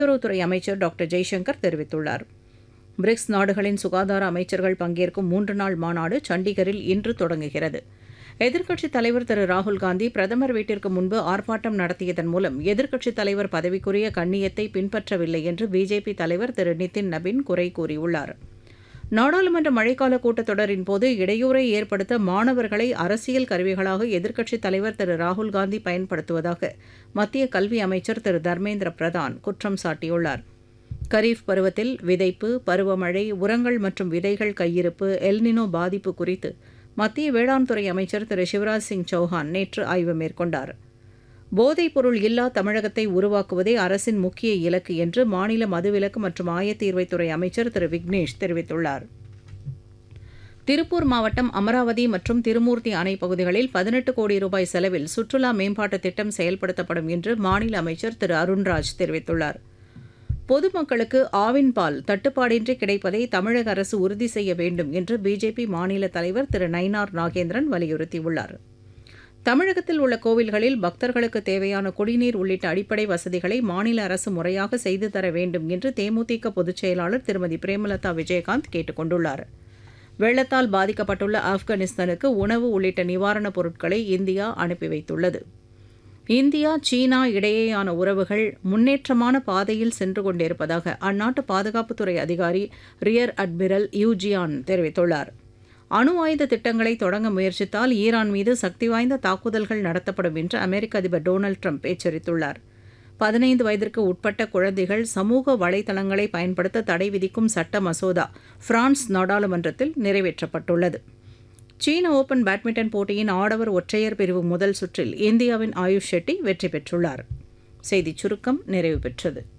வெளியுறவுத்துறை அமைச்சர் டாக்டர் ஜெய்சங்கர் தெரிவித்துள்ளார் பிரிக்ஸ் நாடுகளின் சுகாதார அமைச்சர்கள் பங்கேற்கும் மூன்று நாள் மாநாடு சண்டிகரில் இன்று தொடங்குகிறது எதிர்க்கட்சித் தலைவர் திரு ராகுல் காந்தி பிரதமர் வீட்டிற்கு முன்பு ஆர்ப்பாட்டம் நடத்தியதன் மூலம் எதிர்க்கட்சித் தலைவர் பதவிக்குரிய கண்ணியத்தை பின்பற்றவில்லை என்று பிஜேபி தலைவர் திரு நிதின் நபின் குறை கூறியுள்ளார் நாடாளுமன்ற மழைக்கால கூட்டத்தொடரின் போது இடையூறை ஏற்படுத்த மாணவர்களை அரசியல் கருவிகளாக எதிர்க்கட்சித் தலைவர் திரு ராகுல் காந்தி பயன்படுத்துவதாக மத்திய கல்வி அமைச்சர் திரு தர்மேந்திர பிரதான் குற்றம் சாட்டியுள்ளார் கரீஃப் பருவத்தில் விதைப்பு பருவமழை உரங்கள் மற்றும் விதைகள் கையிருப்பு எல்னினோ பாதிப்பு குறித்து மத்திய வேளாண் துறை அமைச்சர் திரு சிவராஜ் சிங் சௌஹான் நேற்று ஆய்வு மேற்கொண்டார் போதைப் பொருள் இல்லா தமிழகத்தை உருவாக்குவதே அரசின் முக்கிய இலக்கு என்று மாநில மதுவிலக்கு மற்றும் ஆயத்தீர்வைத்துறை அமைச்சர் திரு விக்னேஷ் தெரிவித்துள்ளார் திருப்பூர் மாவட்டம் அமராவதி மற்றும் திருமூர்த்தி அணை பகுதிகளில் பதினெட்டு கோடி ரூபாய் செலவில் சுற்றுலா மேம்பாட்டு திட்டம் செயல்படுத்தப்படும் என்று மாநில அமைச்சர் திரு அருண்ராஜ் தெரிவித்துள்ளார் பொதுமக்களுக்கு ஆவின் பால் தட்டுப்பாடின்றி கிடைப்பதை தமிழக அரசு உறுதி செய்ய வேண்டும் என்று பிஜேபி மாநில தலைவர் திரு நயினார் நாகேந்திரன் வலியுறுத்தியுள்ளார் தமிழகத்தில் உள்ள கோவில்களில் பக்தர்களுக்கு தேவையான குடிநீர் உள்ளிட்ட அடிப்படை வசதிகளை மாநில அரசு முறையாக செய்து தர வேண்டும் என்று தேமுதிக பொதுச் செயலாளர் திருமதி பிரேமலதா விஜயகாந்த் கேட்டுக் கொண்டுள்ளார் வெள்ளத்தால் பாதிக்கப்பட்டுள்ள ஆப்கானிஸ்தானுக்கு உணவு உள்ளிட்ட நிவாரணப் பொருட்களை இந்தியா அனுப்பி வைத்துள்ளது இந்தியா சீனா இடையேயான உறவுகள் முன்னேற்றமான பாதையில் சென்று கொண்டிருப்பதாக அந்நாட்டு பாதுகாப்புத்துறை அதிகாரி ரியர் அட்மிரல் யூஜியான் தெரிவித்துள்ளார் அணு ஆயுத திட்டங்களை தொடங்க முயற்சித்தால் ஈரான் மீது சக்தி வாய்ந்த தாக்குதல்கள் நடத்தப்படும் என்று அமெரிக்க அதிபர் டொனால்டு ட்ரம்ப் எச்சரித்துள்ளார் பதினைந்து வயதிற்கு உட்பட்ட குழந்தைகள் சமூக வலைதளங்களை பயன்படுத்த தடை விதிக்கும் சட்ட மசோதா பிரான்ஸ் நாடாளுமன்றத்தில் நிறைவேற்றப்பட்டுள்ளது சீன ஓபன் பேட்மிண்டன் போட்டியின் ஆடவர் ஒற்றையர் பிரிவு முதல் சுற்றில் இந்தியாவின் ஆயுஷ் ஷெட்டி வெற்றி பெற்றுள்ளார் செய்திச் சுருக்கம் நிறைவு பெற்றது